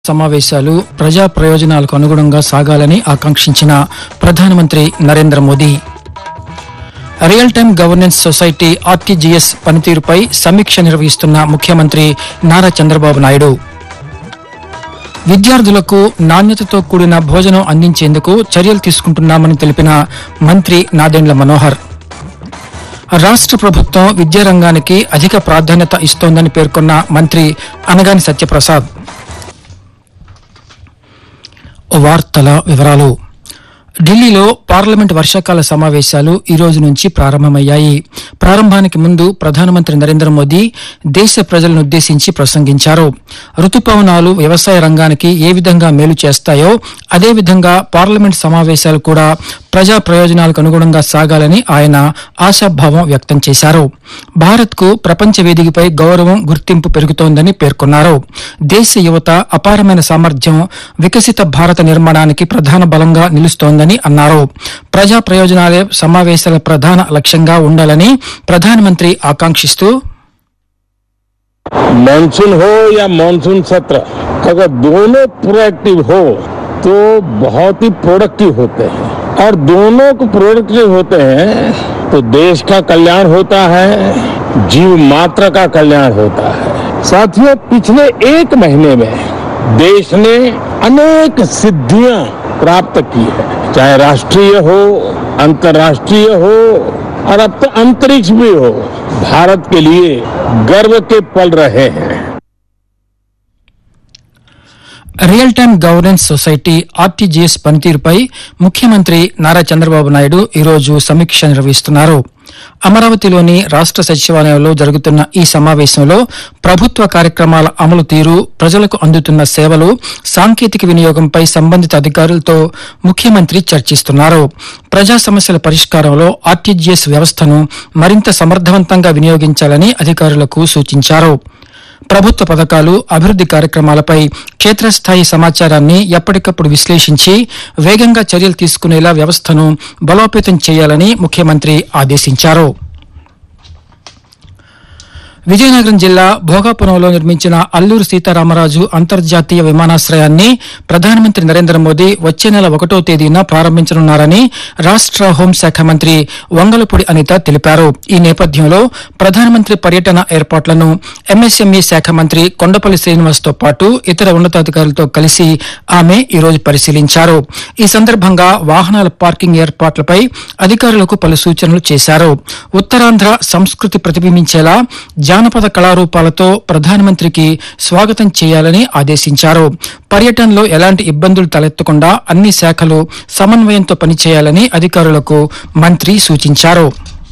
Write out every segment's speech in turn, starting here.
సమావేశాలు ప్రజా ప్రయోజనాలకు అనుగుణంగా సాగాలని ఆకాంక్షించిన ప్రధానమంత్రి Narendra Modi real time governance society RTGS పనితీరుపై సమీక్ష నిర్వహిస్తున్న ముఖ్యమంత్రి నారా చంద్రబాబు నాయుడు విద్యార్థులకు నాణ్యతతో కూడిన భోజనం అందించేందుకు చర్యలు తీసుకుంటున్నామని తెలిపిన మంత్రి నాదెండ్ల మనోహర్ రాష్ట్ర ప్రభుత్వం విద్యారంగానికి అధిక ప్రాధాన్యత ఇస్తోందని పేర్కొన్న మంత్రి అనగాని సత్యప్రసాద్ వార్తల వివరాలు ఢిల్లీలో పార్లమెంట్ వర్షాకాల సమావేశాలు ఈ రోజు నుంచి ప్రారంభమయ్యాయి ప్రారంభానికి ముందు ప్రధానమంత్రి నరేంద్ర మోదీ దేశ ప్రజలను ఉద్దేశించి ప్రసంగించారు రుతుపవనాలు వ్యవసాయ రంగానికి ఏ విధంగా మేలు చేస్తాయో అదేవిధంగా పార్లమెంట్ సమావేశాలు కూడా ప్రజా ప్రయోజనాలకు అనుగుణంగా సాగాలని ఆయన ఆశాభావం వ్యక్తం చేశారు భారత్ కు ప్రపంచ వేదికపై గౌరవం గుర్తింపు పెరుగుతోందని పేర్కొన్నారు దేశ యువత అపారమైన సామర్థ్యం వికసిత భారత నిర్మాణానికి ప్రధాన బలంగా నిలుస్తోందని అన్నారు ప్రజా ప్రయోజనాలే సమావేశాల ప్రధాన లక్ష్యంగా ఉండాలని ప్రధానమంత్రి ఆకాంక్షిస్తూ मानसून हो या मानसून सत्र अगर दोनों प्रोएक्टिव हो तो बहुत ही प्रोडक्टिव होते हैं और दोनों को प्रोडक्टिव होते हैं तो देश का कल्याण होता है जीव मात्र का कल्याण होता है साथियों पिछले एक महीने में देश ने अनेक सिद्धियां प्राप्त की है चाहे राष्ट्रीय हो अंतर्राष्ट्रीय हो और अब तो अंतरिक्ष भी हो भारत के लिए गर्व के पल रहे हैं real time governance society RTGS పనితీరుపై ముఖ్యమంత్రి నారా చంద్రబాబు నాయుడు ఈరోజు సమీక్ష నిర్వహిస్తున్నారు అమరావతిలోని రాష్ట్ర సచివాలయంలో జరుగుతున్న ఈ సమావేశంలో ప్రభుత్వ కార్యక్రమాల అమలు తీరు ప్రజలకు అందుతున్న సేవలు సాంకేతిక వినియోగంపై సంబంధిత అధికారులతో ముఖ్యమంత్రి చర్చిస్తున్నారు ప్రజా సమస్యల పరిష్కారంలో ఆర్టీజీఎస్ వ్యవస్థను మరింత సమర్థవంతంగా వినియోగించాలని అధికారులకు సూచించారు ప్రభుత్వ పథకాలు అభివృద్ది కార్యక్రమాలపై క్షేత్రస్థాయి సమాచారాన్ని ఎప్పటికప్పుడు విశ్లేషించి వేగంగా చర్యలు తీసుకునేలా వ్యవస్థను బలోపేతం చేయాలని ముఖ్యమంత్రి ఆదేశించారు విజయనగరం జిల్లా భోగాపురంలో నిర్మించిన అల్లూరు సీతారామరాజు అంతర్జాతీయ విమానాశ్రయాన్ని ప్రధానమంత్రి నరేంద్ర మోదీ వచ్చే నెల ఒకటో తేదీన ప్రారంభించనున్నారని రాష్ట్ర హోంశాఖ మంత్రి వంగలపూడి అనిత తెలిపారు ఈ నేపథ్యంలో ప్రధానమంత్రి పర్యటన ఏర్పాట్లను ఎంఎస్ఎంఈ శాఖ మంత్రి కొండపల్లి శ్రీనివాస్ తో పాటు ఇతర ఉన్నతాధికారులతో కలిసి ఆమె ఈరోజు పరిశీలించారు ఈ సందర్భంగా వాహనాల పార్కింగ్ ఏర్పాట్లపై అధికారులకు పలు సూచనలు చేశారు ఉత్తరాంధ్ర సంస్కృతి ప్రతిబింబించేలా జానపద కళారూపాలతో ప్రధానమంత్రికి స్వాగతం చేయాలని ఆదేశించారు పర్యటనలో ఎలాంటి ఇబ్బందులు తలెత్తకుండా అన్ని శాఖలు సమన్వయంతో పనిచేయాలని అధికారులకు మంత్రి సూచించారు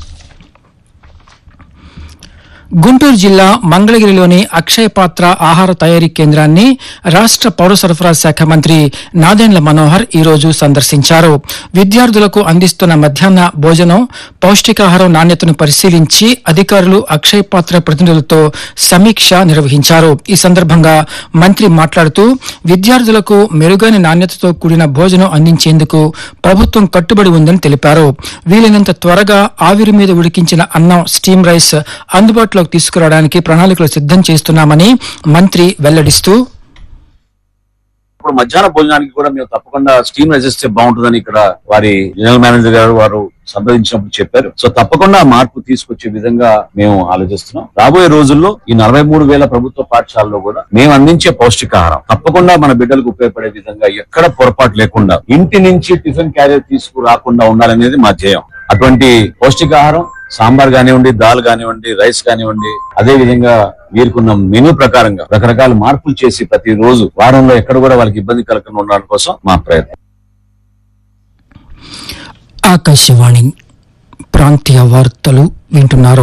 గుంటూరు జిల్లా మంగళగిరిలోని అక్షయ పాత్ర ఆహార తయారీ కేంద్రాన్ని రాష్ట్ర పౌర సరఫరా శాఖ మంత్రి నాదెండ్ల మనోహర్ ఈ రోజు సందర్శించారు విద్యార్థులకు అందిస్తున్న మధ్యాహ్న భోజనం పౌష్టికాహారం నాణ్యతను పరిశీలించి అధికారులు అక్షయ పాత్ర ప్రతినిధులతో సమీక్ష నిర్వహించారు ఈ సందర్భంగా మంత్రి మాట్లాడుతూ విద్యార్థులకు మెరుగైన నాణ్యతతో కూడిన భోజనం అందించేందుకు ప్రభుత్వం కట్టుబడి ఉందని తెలిపారు వీలైనంత త్వరగా ఆవిరి మీద ఉడికించిన అన్నం స్టీమ్ రైస్ అందుబాటులోకి తీసుకురావడానికి ప్రణాళికలు సిద్ధం చేస్తున్నామని మంత్రి వెల్లడిస్తూ ఇప్పుడు మధ్యాహ్న భోజనానికి కూడా మేము తప్పకుండా స్టీమ్ రెసిస్తే బాగుంటుందని ఇక్కడ వారి జనరల్ మేనేజర్ గారు వారు సంప్రదించినప్పుడు చెప్పారు సో తప్పకుండా మార్పు తీసుకొచ్చే విధంగా మేము ఆలోచిస్తున్నాం రాబోయే రోజుల్లో ఈ నలభై మూడు వేల ప్రభుత్వ పాఠశాలలో కూడా మేము అందించే పౌష్టికాహారం తప్పకుండా మన బిడ్డలకు ఉపయోగపడే విధంగా ఎక్కడ పొరపాటు లేకుండా ఇంటి నుంచి టిఫిన్ క్యారియర్ తీసుకురాకుండా ఉండాలనేది మా ధ్యేయం అటువంటి పౌష్టికాహారం సాంబార్ కానివ్వండి దాల్ కానివ్వండి రైస్ కానివ్వండి అదే విధంగా వీరికున్న మెనూ ప్రకారంగా రకరకాల మార్పులు చేసి ప్రతి రోజు వారంలో ఎక్కడ కూడా వాళ్ళకి ఇబ్బంది కలగకుండా ఉండడం కోసం మా ప్రయత్నం ఆకాశవాణి ప్రాంతీయ వార్తలు వింటున్నారు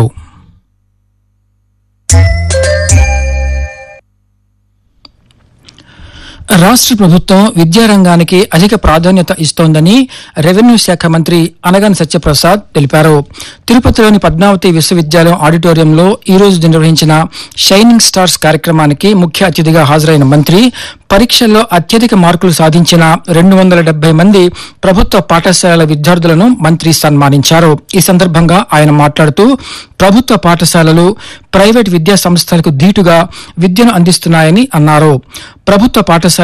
రాష్ట్ర ప్రభుత్వం విద్యారంగానికి అధిక ప్రాధాన్యత ఇస్తోందని రెవెన్యూ శాఖ మంత్రి అనగాని సత్యప్రసాద్ తెలిపారు తిరుపతిలోని పద్మావతి విశ్వవిద్యాలయం ఆడిటోరియంలో ఈ రోజు నిర్వహించిన షైనింగ్ స్టార్స్ కార్యక్రమానికి ముఖ్య అతిథిగా హాజరైన మంత్రి పరీక్షల్లో అత్యధిక మార్కులు సాధించిన రెండు వందల డెబ్బై మంది ప్రభుత్వ పాఠశాలల విద్యార్థులను మంత్రి సన్మానించారు ఈ సందర్భంగా ఆయన మాట్లాడుతూ ప్రభుత్వ పాఠశాలలు ప్రైవేట్ విద్యా సంస్థలకు ధీటుగా విద్యను అందిస్తున్నాయని అన్నారు ప్రభుత్వ పాఠశాల